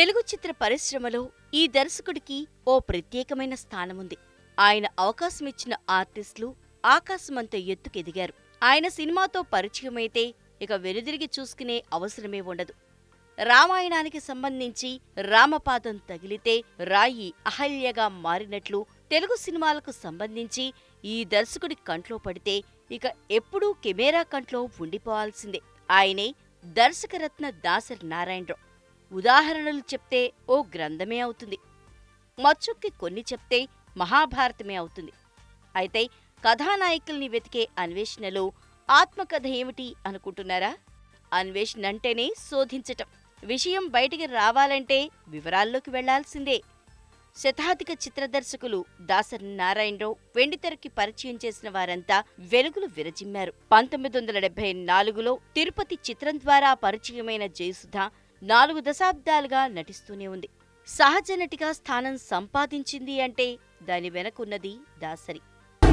తెలుగు చిత్ర పరిశ్రమలో ఈ దర్శకుడికి ఓ ప్రత్యేకమైన స్థానముంది ఆయన అవకాశమిచ్చిన ఆర్టిస్టులు ఆకాశమంత ఎత్తుకెదిగారు ఆయన సినిమాతో పరిచయమైతే ఇక వెనుదిరిగి చూసుకునే అవసరమే ఉండదు రామాయణానికి సంబంధించి రామపాదం తగిలితే రాయి అహల్యగా మారినట్లు తెలుగు సినిమాలకు సంబంధించి ఈ దర్శకుడి కంట్లో పడితే ఇక ఎప్పుడూ కెమెరా కంట్లో ఉండిపోవాల్సిందే ఆయనే దర్శకరత్న దాసరి నారాయణరావు ఉదాహరణలు చెప్తే ఓ గ్రంథమే అవుతుంది మచ్చుక్కి కొన్ని చెప్తే మహాభారతమే అవుతుంది అయితే కథానాయకుల్ని వెతికే అన్వేషణలో ఆత్మకథ ఏమిటి అనుకుంటున్నారా అన్వేషణ అంటేనే శోధించటం విషయం బయటికి రావాలంటే వివరాల్లోకి వెళ్లాల్సిందే శతాధిక చిత్రదర్శకులు దాసరి నారాయణరావు వెండితెరకి పరిచయం చేసిన వారంతా వెలుగులు విరజిమ్మారు పంతొమ్మిది వందల డెబ్బై నాలుగులో తిరుపతి చిత్రం ద్వారా పరిచయమైన జయసుధ నాలుగు దశాబ్దాలుగా నటిస్తూనే ఉంది సహజ నటిగా స్థానం సంపాదించింది అంటే దాని వెనకున్నది దాసరి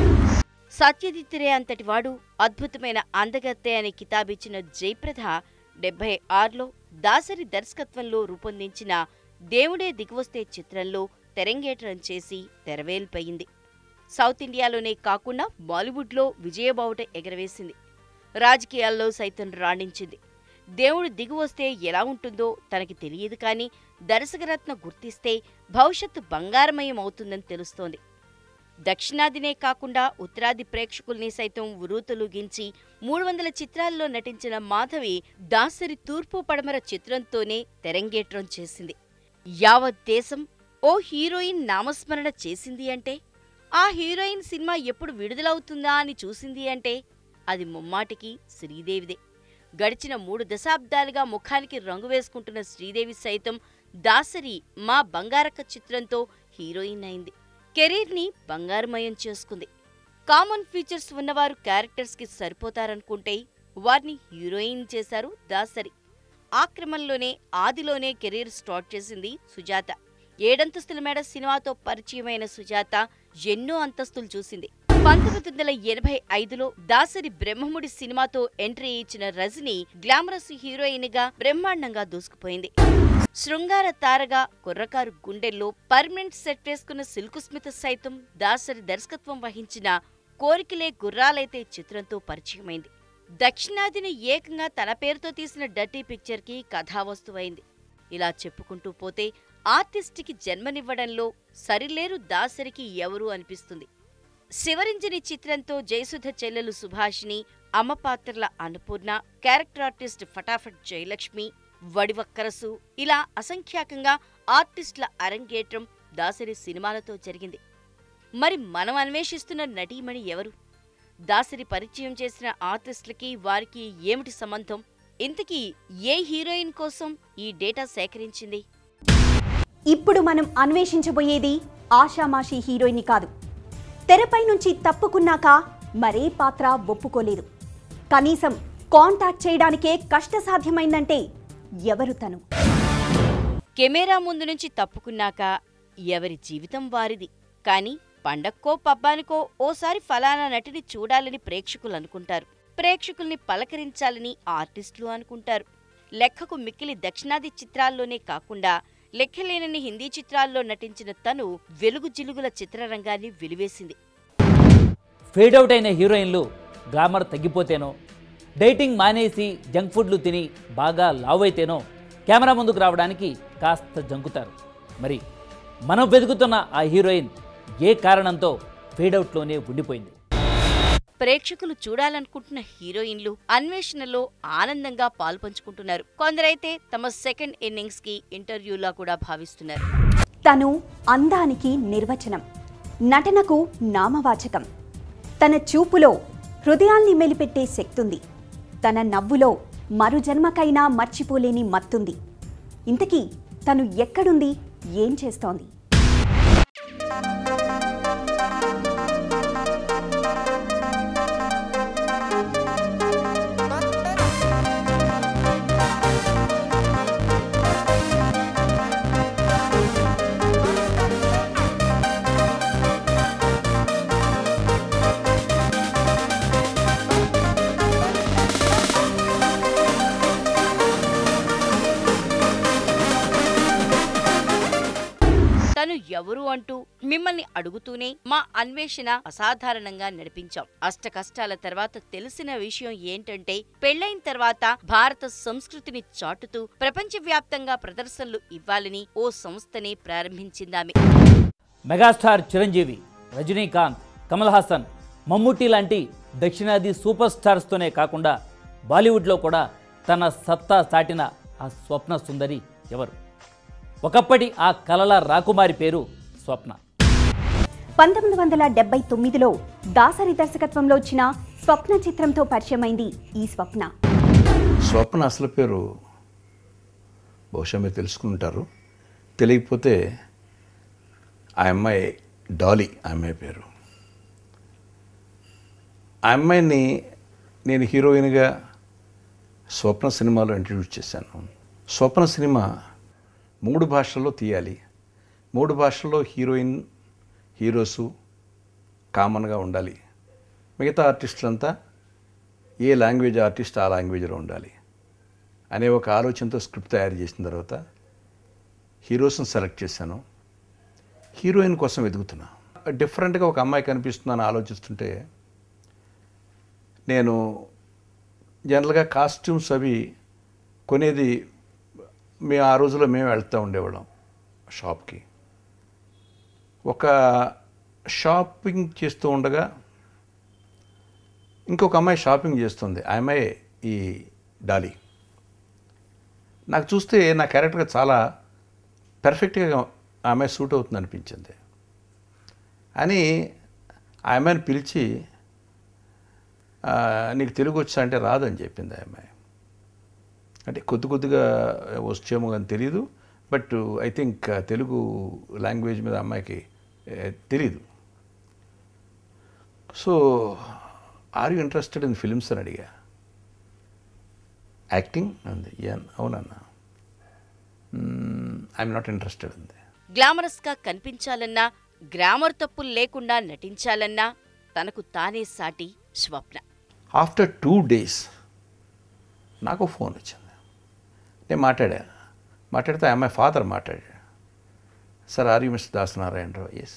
సత్యజిత్తురే అంతటివాడు అద్భుతమైన అందగత్తె అని కితాబిచ్చిన జయప్రద డెబ్బై ఆరులో దాసరి దర్శకత్వంలో రూపొందించిన దేవుడే దిగువస్తే చిత్రంలో తెరంగేట్రం చేసి తెరవేల్పయింది సౌత్ ఇండియాలోనే కాకుండా బాలీవుడ్లో విజయబావుట ఎగరవేసింది రాజకీయాల్లో సైతం రాణించింది దేవుడు దిగువస్తే ఎలా ఉంటుందో తనకి తెలియదు కానీ దర్శకరత్న గుర్తిస్తే భవిష్యత్తు బంగారమయం అవుతుందని తెలుస్తోంది దక్షిణాదినే కాకుండా ఉత్తరాది ప్రేక్షకుల్ని సైతం ఉరూతలూగించి మూడు వందల చిత్రాల్లో నటించిన మాధవి దాసరి తూర్పు పడమర చిత్రంతోనే తెరంగేట్రం చేసింది యావత్ దేశం ఓ హీరోయిన్ నామస్మరణ చేసింది అంటే ఆ హీరోయిన్ సినిమా ఎప్పుడు విడుదలవుతుందా అని చూసింది అంటే అది ముమ్మాటికి శ్రీదేవిదే గడిచిన మూడు దశాబ్దాలుగా ముఖానికి రంగు వేసుకుంటున్న శ్రీదేవి సైతం దాసరి మా బంగారక్క చిత్రంతో హీరోయిన్ అయింది కెరీర్ని బంగారుమయం చేసుకుంది కామన్ ఫీచర్స్ ఉన్నవారు క్యారెక్టర్స్కి సరిపోతారనుకుంటే వారిని హీరోయిన్ చేశారు దాసరి ఆ క్రమంలోనే ఆదిలోనే కెరీర్ స్టార్ట్ చేసింది సుజాత ఏడంతస్తుల మేడ సినిమాతో పరిచయమైన సుజాత ఎన్నో అంతస్తులు చూసింది పంతొమ్మిది వందల ఎనభై ఐదులో దాసరి బ్రహ్మముడి సినిమాతో ఎంట్రీ ఇచ్చిన రజని గ్లామరస్ హీరోయిన్ గా బ్రహ్మాండంగా దూసుకుపోయింది శృంగార తారగా కుర్రకారు గుండెల్లో పర్మనెంట్ సెట్ వేసుకున్న సిల్కు స్మిత సైతం దాసరి దర్శకత్వం వహించిన కోరికలే గుర్రాలైతే చిత్రంతో పరిచయమైంది దక్షిణాదిని ఏకంగా తన పేరుతో తీసిన డర్టీ పిక్చర్కి కథావస్తువైంది ఇలా చెప్పుకుంటూ పోతే ఆర్టిస్ట్కి జన్మనివ్వడంలో సరిలేరు దాసరికి ఎవరు అనిపిస్తుంది శివరింజని చిత్రంతో జయసుధ చెల్లెలు సుభాషిని అమ్మ పాత్రల అన్నపూర్ణ క్యారెక్టర్ ఆర్టిస్ట్ ఫటాఫట్ జయలక్ష్మి వడివక్కరసు ఇలా అసంఖ్యాకంగా ఆర్టిస్టుల అరంగేట్రం దాసరి సినిమాలతో జరిగింది మరి మనం అన్వేషిస్తున్న నటీమణి ఎవరు దాసరి పరిచయం చేసిన ఆర్టిస్టులకి వారికి ఏమిటి సంబంధం ఇంతకీ ఏ హీరోయిన్ కోసం ఈ డేటా సేకరించింది ఇప్పుడు మనం అన్వేషించబోయేది ఆషామాషి హీరోయిన్ కాదు తెరపై నుంచి తప్పుకున్నాక మరే పాత్ర ఒప్పుకోలేదు కనీసం కాంటాక్ట్ చేయడానికే కష్టసాధ్యమైందంటే ఎవరు తను కెమెరా ముందు నుంచి తప్పుకున్నాక ఎవరి జీవితం వారిది కాని పండక్కో పబ్బానికో ఓసారి ఫలానా నటిని చూడాలని ప్రేక్షకులు అనుకుంటారు ప్రేక్షకుల్ని పలకరించాలని ఆర్టిస్టులు అనుకుంటారు లెక్కకు మిక్కిలి దక్షిణాది చిత్రాల్లోనే కాకుండా లెక్కలేనని హిందీ చిత్రాల్లో నటించిన తను వెలుగు జిలుగుల చిత్రరంగాన్ని వెలివేసింది ఫేడ్ అవుట్ అయిన హీరోయిన్లు గ్లామర్ తగ్గిపోతేనో డైటింగ్ మానేసి జంక్ ఫుడ్లు తిని బాగా లావ్ అయితేనో కెమెరా ముందుకు రావడానికి కాస్త జంకుతారు మరి మనం వెతుకుతున్న ఆ హీరోయిన్ ఏ కారణంతో ఫేడ్ అవుట్లోనే ఉండిపోయింది ప్రేక్షకులు చూడాలనుకుంటున్న హీరోయిన్లు అన్వేషణలో ఆనందంగా పాల్పంచుకుంటున్నారు కొందరైతే తమ సెకండ్ ఇన్నింగ్స్ కి ఇంటర్వ్యూలా కూడా భావిస్తున్నారు తను అందానికి నిర్వచనం నటనకు నామవాచకం తన చూపులో హృదయాల్ని మెలిపెట్టే శక్తుంది తన నవ్వులో మరు జన్మకైనా మర్చిపోలేని మత్తుంది ఇంతకీ తను ఎక్కడుంది ఏం చేస్తోంది ఎవరు అంటూ మిమ్మల్ని అడుగుతూనే మా అన్వేషణ అసాధారణంగా నడిపించాం అష్ట కష్టాల తర్వాత తెలిసిన విషయం ఏంటంటే పెళ్లైన తర్వాత భారత సంస్కృతిని చాటుతూ ప్రపంచవ్యాప్తంగా ప్రదర్శనలు ఇవ్వాలని ఓ సంస్థనే ప్రారంభించిందామె మెగాస్టార్ చిరంజీవి రజనీకాంత్ కమల్ హాసన్ మమ్ముట్టి లాంటి దక్షిణాది సూపర్ స్టార్స్తోనే కాకుండా బాలీవుడ్లో కూడా తన సత్తా చాటిన ఆ స్వప్న సుందరి ఎవరు ఒకప్పటి ఆ కలల రాకుమారి పేరు స్వప్న పంతొమ్మిది వందల డెబ్బై తొమ్మిదిలో దాసరి దర్శకత్వంలో వచ్చిన స్వప్న చిత్రంతో పరిచయమైంది ఈ స్వప్న స్వప్న అసలు పేరు బహుశా మీరు తెలుసుకుంటారు తెలియకపోతే ఆ అమ్మాయి డాలీ ఆ అమ్మాయి పేరు ఆ అమ్మాయిని నేను హీరోయిన్గా స్వప్న సినిమాలో ఇంట్రడ్యూస్ చేశాను స్వప్న సినిమా మూడు భాషల్లో తీయాలి మూడు భాషల్లో హీరోయిన్ హీరోసు కామన్గా ఉండాలి మిగతా ఆర్టిస్టులంతా ఏ లాంగ్వేజ్ ఆర్టిస్ట్ ఆ లాంగ్వేజ్లో ఉండాలి అనే ఒక ఆలోచనతో స్క్రిప్ట్ తయారు చేసిన తర్వాత హీరోస్ని సెలెక్ట్ చేశాను హీరోయిన్ కోసం వెతుకుతున్నా డిఫరెంట్గా ఒక అమ్మాయి కనిపిస్తుందని ఆలోచిస్తుంటే నేను జనరల్గా కాస్ట్యూమ్స్ అవి కొనేది మేము ఆ రోజుల్లో మేము వెళ్తూ ఉండేవాళ్ళం షాప్కి ఒక షాపింగ్ చేస్తూ ఉండగా ఇంకొక అమ్మాయి షాపింగ్ చేస్తుంది ఆ అమ్మాయి ఈ డాలీ నాకు చూస్తే నా క్యారెక్టర్గా చాలా పెర్ఫెక్ట్గా ఆ అమ్మాయి సూట్ అవుతుంది అనిపించింది అని ఆ అమ్మాయిని పిలిచి "ఆ, నీకు తెలుగు వచ్చా అంటే రాదని చెప్పింది ఆ అమ్మాయి అంటే కొద్ది కొద్దిగా వచ్చేమో కానీ తెలియదు but I think Telugu language మీద అమ్మాయికి ఏ, తెలీదు so are you interested in films అని అడిగా యాక్టింగ్ అంది "Yeah, అవునన్నా ఐఎమ్ నాట్ ఇంట్రెస్టెడ్ అంది గ్లామరస్ గా కనిపించాలన్నా గ్రామర్ తప్పులు లేకుండా నటించాలన్నా తనకు తానే సాటి స్వప్న ఆఫ్టర్ టూ డేస్ నాకు ఫోన్ వచ్చింది నేను మాట్లాడా మాట్లాడితే ఆ అమ్మాయి ఫాదర్ మాట్లాడాడు sir are you mister Dasanarayanarao yes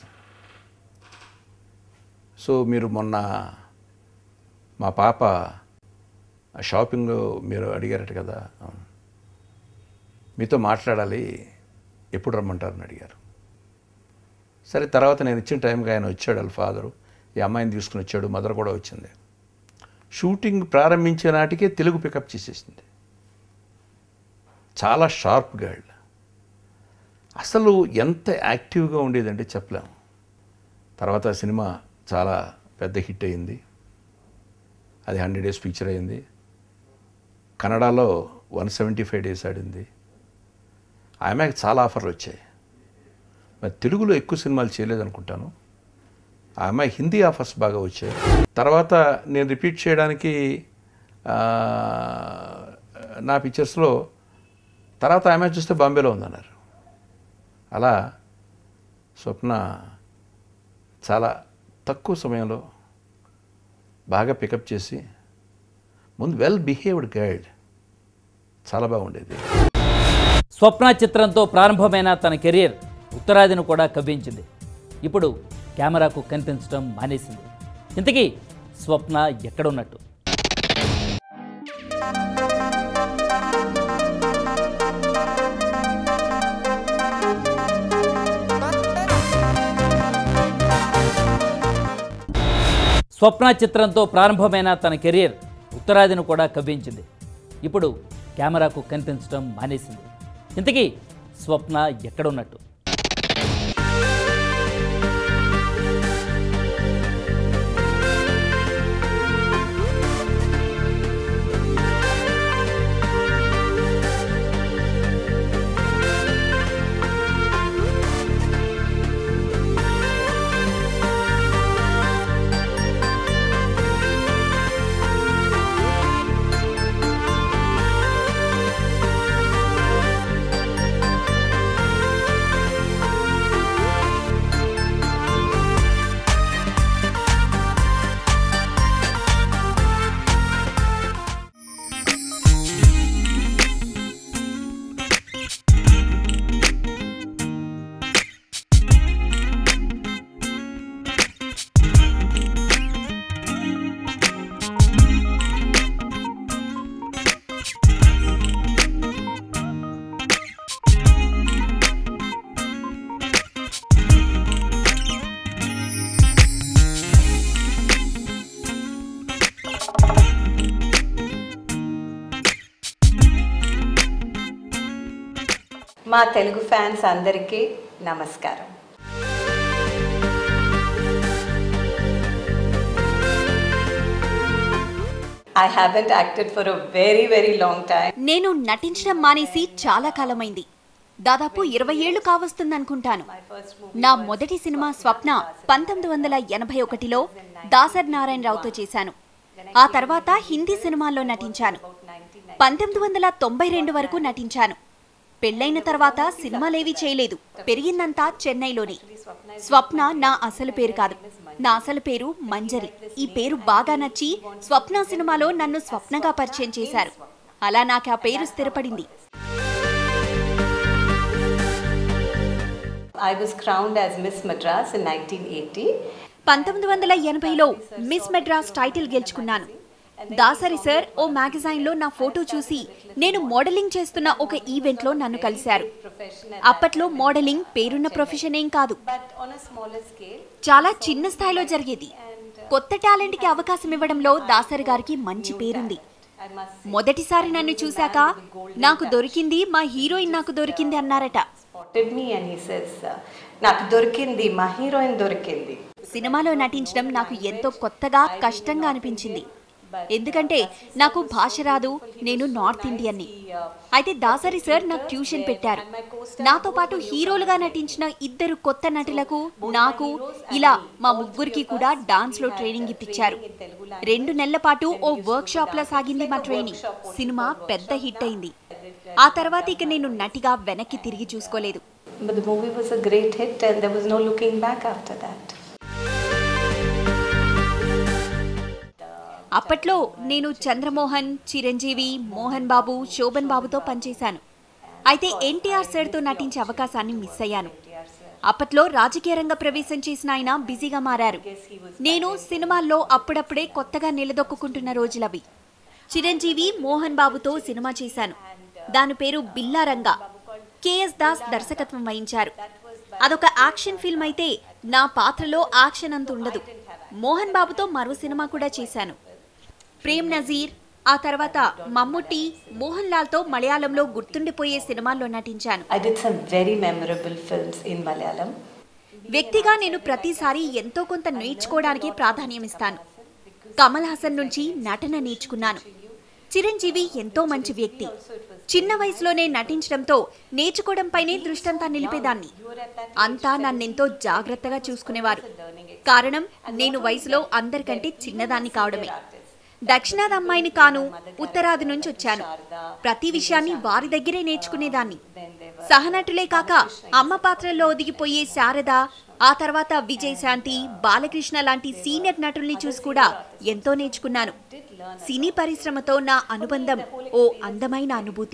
so మీరు మొన్న మా పాప షాపింగ్ మీరు అడిగారట కదా అవును. మీతో మాట్లాడాలి ఎప్పుడు రమ్మంటారని అడిగారు సరే తర్వాత నేను ఇచ్చిన టైంకి ఆయన వచ్చాడు వాళ్ళ ఫాదరు ఈ అమ్మాయిని తీసుకుని వచ్చాడు మదర్ కూడా వచ్చింది షూటింగ్ ప్రారంభించే నాటికే తెలుగు పికప్ చేసేసింది చాలా షార్ప్ గర్ల్ అసలు ఎంత యాక్టివ్గా ఉండేదంటే చెప్పలేము తర్వాత ఆ సినిమా చాలా పెద్ద హిట్ అయింది అది హండ్రెడ్ డేస్ పిక్చర్ అయింది కన్నడలో వన్ సెవెంటీ ఫైవ్ డేస్ ఆడింది ఆమెకు చాలా ఆఫర్లు వచ్చాయి మరి తెలుగులో ఎక్కువ సినిమాలు చేయలేదనుకుంటాను ఆ అమ్మాయి హిందీ ఆఫర్స్ బాగా వచ్చాయి తర్వాత నేను రిపీట్ చేయడానికి ఆ, నా పిక్చర్స్లో తర్వాత ఆమె చూస్తే బాంబేలో ఉందన్నారు అలా స్వప్న చాలా తక్కువ సమయంలో బాగా పికప్ చేసి ముందు వెల్ బిహేవ్డ్ గైడ్ చాలా బాగుండేది స్వప్న చిత్రంతో ప్రారంభమైన తన కెరీర్ ఉత్తరాదిని కూడా కవ్వించింది ఇప్పుడు కెమెరాకు కనిపించడం మానేసింది ఇంతకీ స్వప్న ఎక్కడున్నట్టు స్వప్న చిత్రంతో ప్రారంభమైన తన కెరీర్ ఉత్తరాదిని కూడా కవ్వించింది ఇప్పుడు కెమెరాకు కనిపించడం మానేసింది ఇంతకీ స్వప్న ఎక్కడున్నట్టు మా తెలుగు ఫ్యాన్స్ అందరికీ నమస్కారం I haven't acted for a very very long time నేను నటించడం మానేసి చాలా కాలమైంది దాదాపు ఇరవై ఏళ్లు కావస్తుందనుకుంటాను నా మొదటి సినిమా స్వప్న పంతొమ్మిది వందల ఎనభై ఒకటిలో దాసర్ నారాయణరావుతో చేశాను ఆ తర్వాత హిందీ సినిమాల్లో నటించాను పంతొమ్మిది వందల తొంభై రెండు వరకు నటించాను పెళ్ళైన తర్వాత సినిమాలేవీ చేయలేదు పెరిగిందంతా చెన్నైలోనే స్వప్న నా అసలు పేరు కాదు నా అసలు పేరు మంజరి ఈ పేరు బాగా నచ్చి స్వప్న సినిమాలో నన్ను స్వప్నగా పరిచయం చేశారు అలా నాకు ఆ పేరు స్థిరపడింది I was crowned as miss Madras in nineteen eighty పంతొమ్మిది వందల ఎనభైలో మిస్ మెడ్రాస్ టైటిల్ గెలుచుకున్నాను దాసరి సార్ ఓ మ్యాగజైన్ లో నా ఫోటో చూసి నేను మోడలింగ్ చేస్తున్న ఒక ఈవెంట్ లో నన్ను కలిశారు అప్పట్లో మోడలింగ్ పేరున్న ప్రొఫెషన్ ఏం కాదు but on a smaller scale చాలా చిన్న స్థాయిలో జరిగేది కొత్త టాలెంట్ కి అవకాశం ఇవ్వడంలో దాసరి గారికి మంచి పేరుంది ఐ మస్ట్ మొదటిసారి నన్ను చూశాక నాకు దొరికింది మా హీరోయిన్ నాకు దొరికింది అన్నారట spotted me and he says నాకు దొరికింది మా హీరోయిన్ దొరికింది సినిమాలో నటించడం నాకు ఎంతో కొత్తగా కష్టంగా అనిపించింది ఎందుకంటే నాకు భాష రాదు నేను నార్త్ ఇండియన్ని అయితే దాసరి సార్ నాకు ట్యూషన్ పెట్టారు నాతో పాటు హీరోలుగా నటించిన ఇద్దరు కొత్త నటులకు నాకు ఇలా మా ముగ్గురికి కూడా డాన్స్ లో ట్రైనింగ్ ఇప్పించారు రెండు నెలల పాటు ఓ వర్క్ షాప్ లో సాగింది మా ట్రైనింగ్ సినిమా పెద్ద హిట్ అయింది ఆ తర్వాత ఇక నేను నటిగా వెనక్కి తిరిగి చూసుకోలేదు But the movie was a great hit and there was no looking back after that. అప్పట్లో నేను చంద్రమోహన్ చిరంజీవి మోహన్ బాబు శోభన్ బాబుతో పనిచేశాను అయితే ఎన్టీఆర్ సార్తో నటించే అవకాశాన్ని మిస్ అయ్యాను అప్పట్లో రాజకీయ రంగ ప్రవేశం చేసిన ఆయన బిజీగా మారారు నేను సినిమాల్లో అప్పుడప్పుడే కొత్తగా నిలదొక్కుంటున్న రోజులవి చిరంజీవి మోహన్ బాబుతో సినిమా చేశాను దాని పేరు బిల్లారంగా కేఎస్ దాస్ దర్శకత్వం వహించారు అదొక యాక్షన్ ఫిల్మ్ అయితే నా పాత్రలో యాక్షన్ అంత ఉండదు మోహన్ బాబుతో మరో సినిమా కూడా చేశాను ప్రేమ్ నజీర్ ఆ తర్వాత మమ్ముట్టి మోహన్ లాల్తో మలయాళంలో గుర్తుండిపోయే సినిమాల్లో నటించాను I did some very memorable films in Malayalam. వ్యక్తిగా నేను ప్రతిసారి ఎంతో కొంత నేర్చుకోవడానికి ప్రాధాన్యమిస్తాను కమల్ హాసన్ నుంచి నటన నేర్చుకున్నాను చిరంజీవి ఎంతో మంచి వ్యక్తి చిన్న వయసులోనే నటించడంతో నేర్చుకోవడంపైనే దృష్టంతా నిలిపేదాన్ని అంతా నన్నెంతో జాగ్రత్తగా చూసుకునేవారు కారణం నేను వయసులో అందరికంటే చిన్నదాన్ని కావడమే దక్షిణాది అమ్మాయిని కాను ఉత్తరాది నుంచి వచ్చాను ప్రతి విషయాన్ని వారి దగ్గరే నేర్చుకునేదాన్ని సహనటులే కాక అమ్మ పాత్రల్లో ఒదిగిపోయే శారద ఆ తర్వాత విజయశాంతి బాలకృష్ణ లాంటి సీనియర్ నటుల్ని చూసి కూడా ఎంతో నేర్చుకున్నాను సినీ పరిశ్రమతో నా అనుబంధం ఓ అందమైన అనుభూతి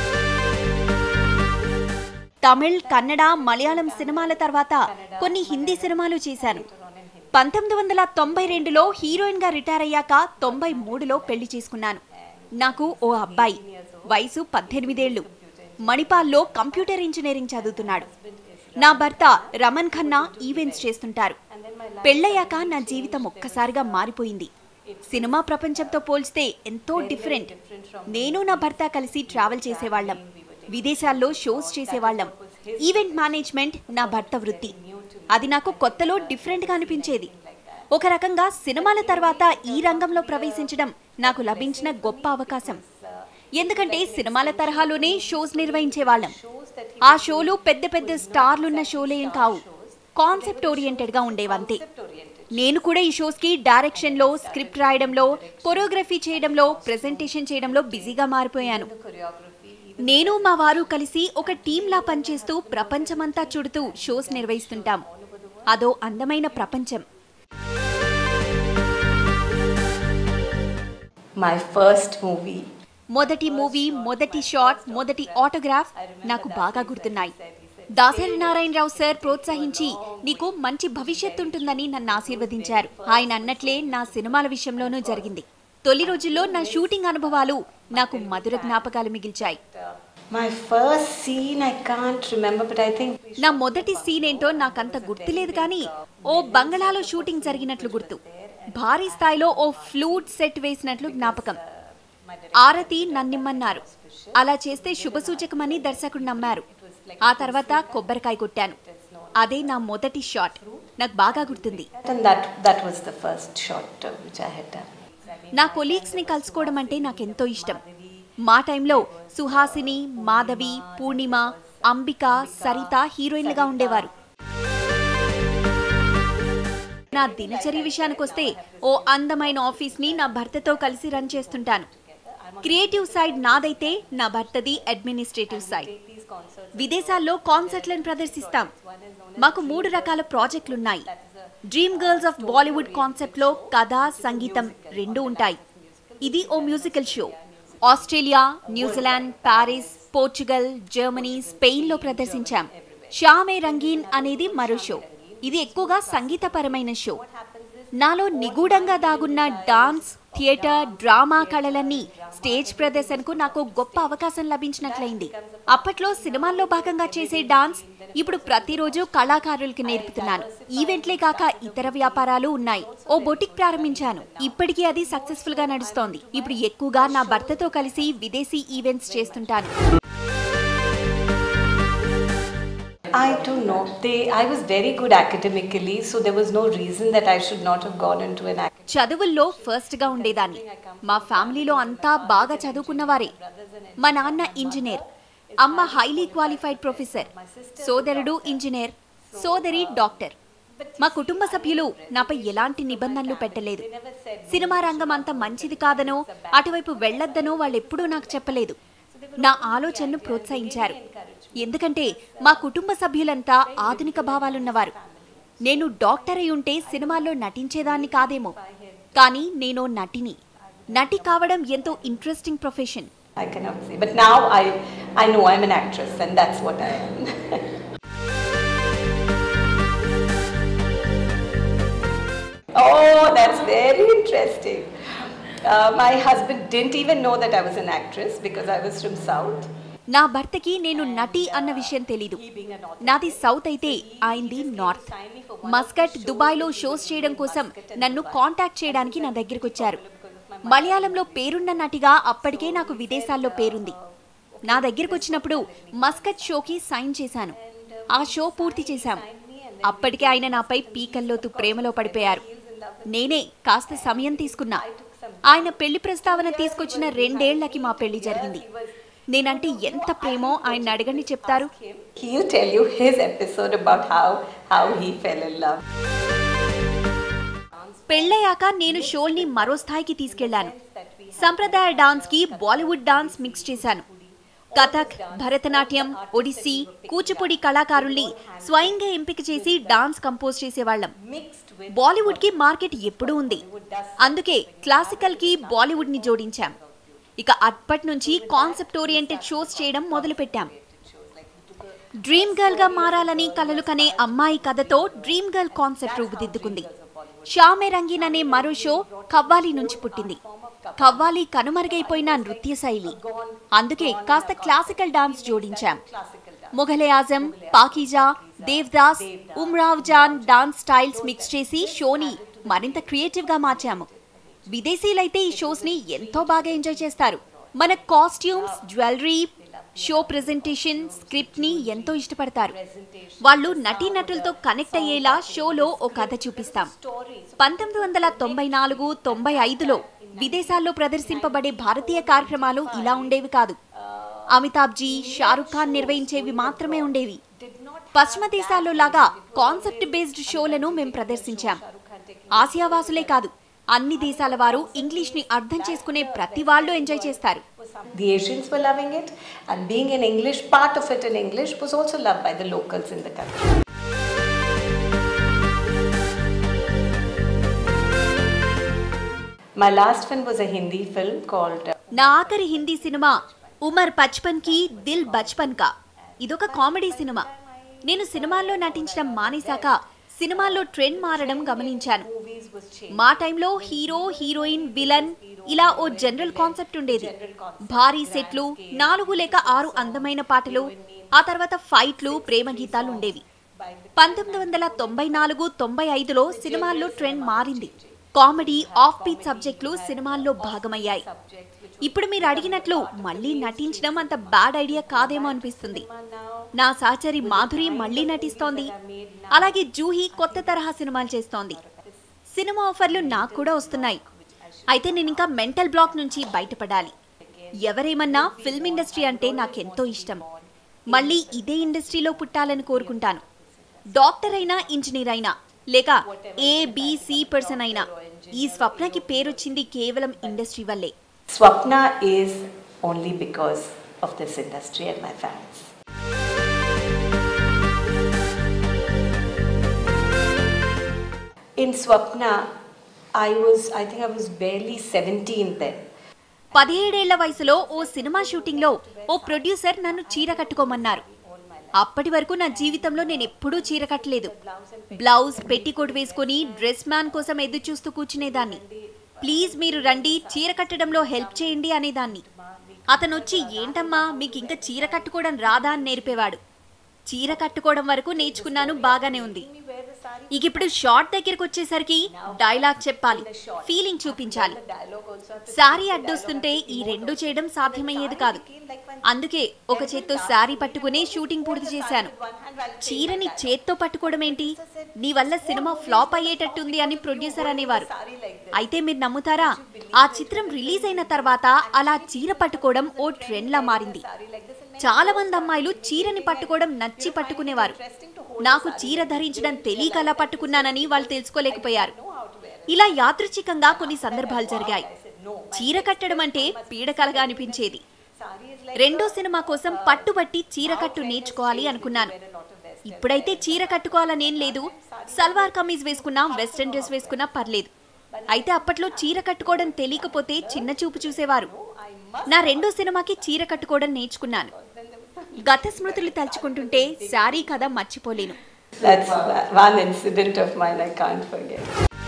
తమిళ్ కన్నడ మలయాళం సినిమాల తర్వాత కొన్ని హిందీ సినిమాలు చేశాను పంతొమ్మిది వందల తొంభై రెండులో హీరోయిన్ గా రిటైర్ అయ్యాక తొంభై మూడులో పెళ్లి చేసుకున్నాను నాకు ఓ అబ్బాయి వయసు పద్దెనిమిదేళ్లు మణిపాల్లో కంప్యూటర్ ఇంజనీరింగ్ చదువుతున్నాడు నా భర్త రమన్ ఖన్నా ఈవెంట్స్ చేస్తుంటారు పెళ్ళయ్యాక నా జీవితం ఒక్కసారిగా మారిపోయింది సినిమా ప్రపంచంతో పోల్చితే ఎంతో డిఫరెంట్ నేను నా భర్త కలిసి ట్రావెల్ చేసేవాళ్ళం విదేశాల్లో షోస్ చేసేవాళ్ళం ఈవెంట్ మేనేజ్మెంట్ నా భర్త వృత్తి అది నాకు కొత్తలో డిఫరెంట్గా అనిపించేది ఒక రకంగా సినిమాల తర్వాత ఈ రంగంలో ప్రవేశించడం నాకు లభించిన గొప్ప అవకాశం ఎందుకంటే సినిమాల తరహాలోనే షోస్ నిర్వహించేవాళ్ళం ఆ షోలు పెద్ద పెద్ద స్టార్లున్న షోలేం కావు కాన్సెప్ట్ ఓరియంటెడ్ గా ఉండేవంతే నేను కూడా ఈ షోస్ కి డైరెక్షన్ లో స్క్రిప్ట్ రాయడంలో కొరియోగ్రఫీ చేయడంలో ప్రెజెంటేషన్ చేయడంలో బిజీగా మారిపోయాను నేను మా వారు కలిసి ఒక టీంలా పనిచేస్తూ ప్రపంచమంతా చుడుతూ షోస్ నిర్వహిస్తుంటాం అదో అందమైన ప్రపంచం My first movie. మొదటి మూవీ మొదటి షాట్ మొదటి ఆటోగ్రాఫ్ నాకు బాగా గుర్తున్నాయి దాసరి నారాయణరావు సార్ ప్రోత్సహించి నీకు మంచి భవిష్యత్తు ఉంటుందని నన్ను ఆశీర్వదించారు ఆయన అన్నట్లే నా సినిమాల విషయంలోనూ జరిగింది తొలి రోజుల్లో నా షూటింగ్ అనుభవాలు నాకు మధుర జ్ఞాపకాలు మిగిల్చాయి My first scene I can't remember, but I think నా మొదటి సీన్ ఏంటో నాకంత గుర్తులేదు కానీ ఓ బంగళాలో షూటింగ్ జరిగినట్లు గుర్తు భారీ స్థాయిలో ఓ ఫ్లూట్ సెట్ వేసినట్లు జ్ఞాపకం ఆరతి నన్నిమ్మన్నారు అలా చేస్తే శుభసూచకమని దర్శకుడు నమ్మారు ఆ తర్వాత కొబ్బరికాయ కొట్టాను అదే నా మొదటి షాట్ నాకు బాగా గుర్తుంది And that, that was the first shot uh, which I had done. నా కొలీగ్స్ ని కలుసుకోవడం అంటే నాకెంతో ఇష్టం మా టైంలో సుహాసిని మాధవి పూర్ణిమ అంబిక సరిత హీరోయిన్లుగా ఉండేవారు నా దినచర్య విషయానికొస్తే ఓ అందమైన ఆఫీస్ ని నా భర్తతో కలిసి రన్ చేస్తుంటాను క్రియేటివ్ సైడ్ నాదైతే నా భర్తది అడ్మినిస్ట్రేటివ్ సైడ్ విదేశాల్లో కాన్సర్ట్లను ప్రదర్శిస్తాం మాకు మూడు రకాల ప్రాజెక్టులున్నాయి డ్రీమ్ గర్ల్స్ ఆఫ్ బాలీవుడ్ కాన్సెప్ట్లో కథ సంగీతం రెండు ఉంటాయి ఇది ఓ musical show Australia New Zealand Paris Portugal Germany స్పెయిన్లో ప్రదర్శించాం షామే రంగీన్ అనేది మరో షో ఇది ఎక్కువగా సంగీతపరమైన షో నాలో నిగూఢంగా దాగున్న డాన్స్ థియేటర్ డ్రామా కళలన్నీ స్టేజ్ ప్రదర్శనకు నాకు గొప్ప అవకాశం లభించినట్లయింది అప్పట్లో సినిమాల్లో భాగంగా చేసే డాన్స్ ఇప్పుడు ప్రతిరోజు కళాకారులకి నేర్పుతున్నాను ఈవెంట్లే కాక ఇతర వ్యాపారాలు ఉన్నాయి ఓ బొటిక్ ప్రారంభించాను ఇప్పటికీ అది సక్సెస్ఫుల్ గా నడుస్తోంది ఇప్పుడు ఎక్కువగా నా భర్తతో కలిసి విదేశీ ఈవెంట్స్ చేస్తుంటాను I don't know. They, I was very good academically, so there was no reason that I should not have gone into an academic. చదువుల్లో ఫస్ట్ గా ఉండేదాన్ని మా ఫ్యామిలీలో అంతా బాగా చదువుకున్నవారే మా నాన్న ఇంజనీర్ అమ్మ హైలీ క్వాలిఫైడ్ ప్రొఫెసర్ సోదరుడు ఇంజనీర్ సోదరి డాక్టర్ మా కుటుంబ సభ్యులు నాపై ఎలాంటి నిబంధనలు పెట్టలేదు సినిమా రంగం అంత మంచిది కాదనో అటువైపు వెళ్ళొద్దనో వాళ్ళెప్పుడూ నాకు చెప్పలేదు నా ఆలోచనను ప్రోత్సహించారు ఎందుకంటే మా కుటుంబ సభ్యులంతా ఆధునిక భావాలున్నవారు నేను డాక్టర్ అయి ఉంటే సినిమాల్లో నటించేదాన్ని కాదేమో కానీ నేను నటిని నటి కావడం ఎంతో interesting profession I cannot say. But now I, I know I'm an actress, and that's what I am. oh, that's very interesting. Uh, my husband didn't even know that I was an actress because I was from South. నా భర్తకి నేను నటి అన్న విషయం తెలీదు నాది south అయితే ఆయనది నార్త్ మస్కట్ దుబాయ్లో షోస్ చేయడం కోసం నన్ను కాంటాక్ట్ చేయడానికి నా దగ్గరికి వచ్చారు మలయాళంలో పేరున్న నటిగా అప్పటికే నాకు విదేశాల్లో పేరుంది నా దగ్గరికి వచ్చినప్పుడు మస్కట్ షోకి సైన్ చేశాను ఆ షో పూర్తి చేశాం అప్పటికే ఆయన నాపై పీకల్లోతు ప్రేమలో పడిపోయారు నేనే కాస్త సమయం తీసుకున్నా ఆయన పెళ్లి ప్రస్తావన తీసుకొచ్చిన రెండేళ్లకి మా పెళ్లి జరిగింది నేనంటే ఎంత ప్రేమో ఆయన అడగండి చెప్తారు He'll tell you his episode about how, how he fell in love. పెళ్ళయ్యాక నేను షోల్ని మరో స్థాయికి తీసుకెళ్లాను సంప్రదాయ డాన్స్ కి బాలీవుడ్ డాన్స్ మిక్స్ చేశాను కథక్ భరతనాట్యం ఒడిస్సీ కూచిపూడి కళాకారుల్ని స్వయంగా ఎంపిక చేసి డాన్స్ కంపోజ్ చేసేవాళ్ళం బాలీవుడ్ కి మార్కెట్ ఎప్పుడూ ఉంది అందుకే క్లాసికల్ కి బాలీవుడ్ ని జోడించాం ఇక అప్పటి నుంచి కాన్సెప్ట్ ఓరియంటెడ్ షోస్ చేయడం మొదలుపెట్టాం డ్రీమ్ గర్ల్ గా మారాలని కలలు కనే అమ్మాయి కథతో డ్రీమ్ గర్ల్ కాన్సెప్ట్ రూపుదిద్దుకుంది షామే రంగీన్ అనే మరో షో కవ్వాలి నుంచి పుట్టింది కవ్వాలి కనుమరుగైపోయిన నృత్య శైలి అందుకే కాస్త క్లాసికల్ డాన్స్ జోడించాం Mughale Azam Pakeezah Devdas Umrao Jaan dance styles mix చేసి షోని మరింత క్రియేటివ్ గా మార్చాము విదేశీయులైతే ఈ షోస్ ని ఎంతో బాగా ఎంజాయ్ చేస్తారు మన costumes jewellery show presentation script ని ఎంతో ఇష్టపడతారు వాళ్ళు నటీనటులతో కనెక్ట్ అయ్యేలా షోలో ఓ కథ చూపిస్తాం పంతొమ్మిది వందల తొంభై నాలుగు తొంభై ఐదులో విదేశాల్లో ప్రదర్శింపబడే భారతీయ కార్యక్రమాలు ఇలా ఉండేవి కాదు అమితాబ్ జీ షారుఖ్ ఖాన్ నిర్వహించేవి మాత్రమే ఉండేవి పశ్చిమ దేశాల్లో లాగా కాన్సెప్ట్ బేస్డ్ షోలను మేం ప్రదర్శించాం ఆసియావాసులే కాదు అన్ని దేశాల వారు ఇంగ్లీష్ ని అర్థం చేసుకునే ప్రతి వాళ్ళు ఎంజాయ్ చేస్తారు The Asians were loving it, and being in English, part of it in English, was also loved by the locals in the country. My last film was a Hindi film called uh, నా ఆఖరి Hindi cinema Umar పచ్పన్ కి దిల్ బచ్పన్ కా ఇదొక comedy cinema నేను సినిమాల్లో నటించడం మానేశాక సినిమాల్లో trend మారడం గమనించాను మా టైంలో హీరో హీరోయిన్ విలన్ ఇలా ఓ జనరల్ కాన్సెప్ట్ ఉండేది భారీ సెట్లు నాలుగు లేక ఆరు అందమైన పాటలు ఆ తర్వాత ఫైట్లు ప్రేమ గీతాలు ఉండేవి పంతొమ్మిది వందల తొంభై నాలుగు తొంభై ఐదులో సినిమాల్లో ట్రెండ్ మారింది కామెడీ ఆఫ్ బీట్ సబ్జెక్టులు సినిమాల్లో భాగమయ్యాయి ఇప్పుడు మీరు అడిగినట్లు మళ్ళీ నటించడం అంత బ్యాడ్ ఐడియా కాదేమో అనిపిస్తుంది నా సహచరి మాధురి మళ్ళీ నటిస్తోంది అలాగే జూహి కొత్త తరహా సినిమాలు చేస్తోంది సినిమా ఆఫర్లు నాకు కూడా వస్తున్నాయి అయితే నేను ఇంకా మెంటల్ బ్లాక్ నుంచి బయటపడాలి ఎవరేమన్నా ఫిల్మ్ ఇండస్ట్రీ అంటే నాకెంతో ఇష్టం మళ్ళీ ఇదే ఇండస్ట్రీలో పుట్టాలని కోరుకుంటాను డాక్టర్ అయినా ఇంజనీర్ అయినా లేక ఏ బి, సి పర్సన్ అయినా ఈ స్వప్నకి పేరొచ్చింది కేవలం ఇండస్ట్రీ వల్లే Swapna is only because of this industry and my fans. In Swapna, I was, I think I was barely 17 then. పదిహేడేళ్ల వయసులో ఓ సినిమా షూటింగ్లో ఓ ప్రొడ్యూసర్ నన్ను చీర కట్టుకోమన్నారు అప్పటి వరకు నా జీవితంలో నేను ఎప్పుడూ చీర కట్టలేదు బ్లౌజ్ పెట్టికోట్ వేసుకొని డ్రెస్ మ్యాన్ కోసం ఎదురు చూస్తూ కూర్చునేదాన్ని ప్లీజ్ మీరు రండి చీర కట్టడంలో హెల్ప్ చేయండి అనేదాన్ని అతను వచ్చి ఏంటమ్మా మీకు ఇంకా చీర కట్టుకోవడం రాదా అని నేర్పేవాడు చీర కట్టుకోవడం వరకు నేర్చుకున్నాను బాగానే ఉంది ఇక ఇప్పుడు షార్ట్ దగ్గరికి వచ్చేసరికి డైలాగ్ చెప్పాలి ఫీలింగ్ చూపించాలి శారీ అడ్డొస్తుంటే ఈ రెండు చేయడం సాధ్యమయ్యేది కాదు అందుకే ఒక చేత్తో శారీ పట్టుకుని షూటింగ్ పూర్తి చేశాను చీరని చేత్తో పట్టుకోవడం ఏంటి నీ వల్ల సినిమా ఫ్లాప్ అయ్యేటట్టుంది అని ప్రొడ్యూసర్ అనేవారు అయితే మీరు నమ్ముతారా ఆ చిత్రం రిలీజ్ అయిన తర్వాత అలా చీర పట్టుకోవడం ఓ ట్రెండ్ లా మారింది చాలా మంది అమ్మాయిలు చీరని పట్టుకోవడం నచ్చి పట్టుకునేవారు నాకు చీర ధరించడం తెలియక అలా పట్టుకున్నానని వాళ్ళు తెలుసుకోలేకపోయారు ఇలా యాదృచ్ఛికంగా కొన్ని సందర్భాలు జరిగాయి చీర కట్టడం అంటే పీడకలగా అనిపించేది రెండో సినిమా కోసం పట్టుబట్టి చీర కట్టు నేర్చుకోవాలి అనుకున్నాను ఇప్పుడైతే చీర కట్టుకోవాలనేం లేదు సల్వార్ కమీజ్ వేసుకున్నా వెస్ట్రన్ డ్రెస్ వేసుకున్నా పర్లేదు అయితే అప్పట్లో చీర కట్టుకోవడం తెలియకపోతే చిన్న చూపు చూసేవారు నా రెండో సినిమాకి చీర కట్టుకోవడం నేర్చుకున్నాను గత స్మృతులు తలుచుకుంటుంటే శారీ కథ మర్చిపోలేను That's one incident of mine I can't forget.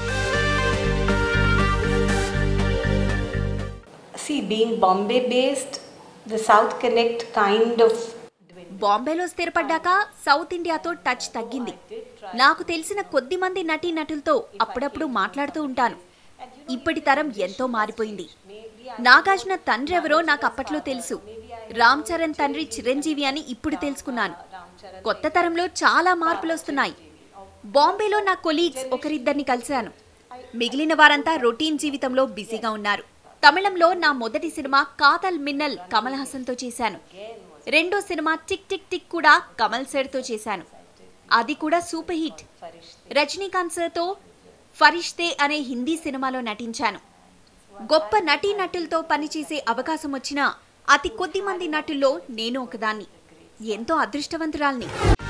See, being Bombay based, the South Connect kind of బాంబేలో స్థిరపడ్డాక సౌత్ ఇండియాతో టచ్ తగ్గింది నాకు తెలిసిన కొద్ది మంది నటీ నటులతో అప్పుడప్పుడు మాట్లాడుతూ ఉంటాను ఇప్పటి తరం ఎంతో మారిపోయింది నాగార్జున తండ్రి ఎవరో నాకు అప్పట్లో తెలుసు రామ్ చరణ్ తండ్రి చిరంజీవి అని ఇప్పుడు తెలుసుకున్నాను కొత్త తరంలో చాలా మార్పులు వస్తున్నాయి బాంబేలో నా కొలీగ్స్ ఒకరిద్దరిని కలిశాను మిగిలిన వారంతా రొటీన్ జీవితంలో బిజీగా ఉన్నారు తమిళంలో నా మొదటి సినిమా కాతల్ మిన్నల్ కమల్ హాసన్తో చేశాను రెండో సినిమా టిక్ టిక్ టిక్ కూడా కమల్ సార్తో చేశాను అది కూడా సూపర్ హిట్ రజనీకాంత్ సార్తో ఫరిష్తే అనే హిందీ సినిమాలో నటించాను గొప్ప నటీ నటులతో పనిచేసే అవకాశం వచ్చినా అతి కొద్ది మంది నటుల్లో నేను ఒకదాన్ని ఎంతో అదృష్టవంతురాల్ని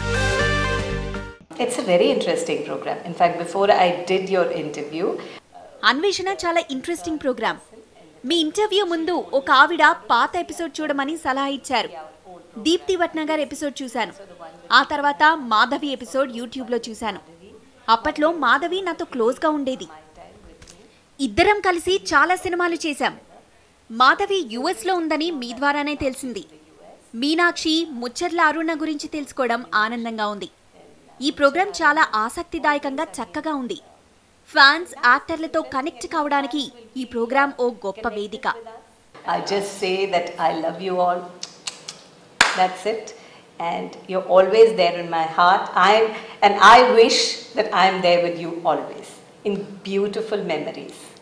it's a very interesting program. In fact, before I did your interview, అన్వేషణ చాలా ఇంట్రెస్టింగ్ ప్రోగ్రామ్ మీ ఇంటర్వ్యూ ముందు ఒక ఆవిడ పాత ఎపిసోడ్ చూడమని సలహా ఇచ్చారు దీప్తి భట్నగర్ ఎపిసోడ్ చూశాను ఆ తర్వాత మాధవి ఎపిసోడ్ యూట్యూబ్లో చూశాను అప్పట్లో మాధవి నాతో క్లోజ్గా ఉండేది ఇద్దరం కలిసి చాలా సినిమాలు చేశాం మాధవి యుఎస్లో ఉందని మీ ద్వారానే తెలిసింది మీనాక్షి ముచ్చర్ల అరుణ గురించి తెలుసుకోవడం ఆనందంగా ఉంది ఈ ప్రోగ్రాం చాలా ఆసక్తిదాయకంగా చక్కగా ఉంది ఫ్యాన్స్ యాక్టర్లతో కనెక్ట్ కావడానికి ఈ ప్రోగ్రాం ఓ గొప్ప వేదిక I just say that I love you all. That's it. And you're always there in my heart. I'm, and I wish that I'm there with you always in beautiful memories.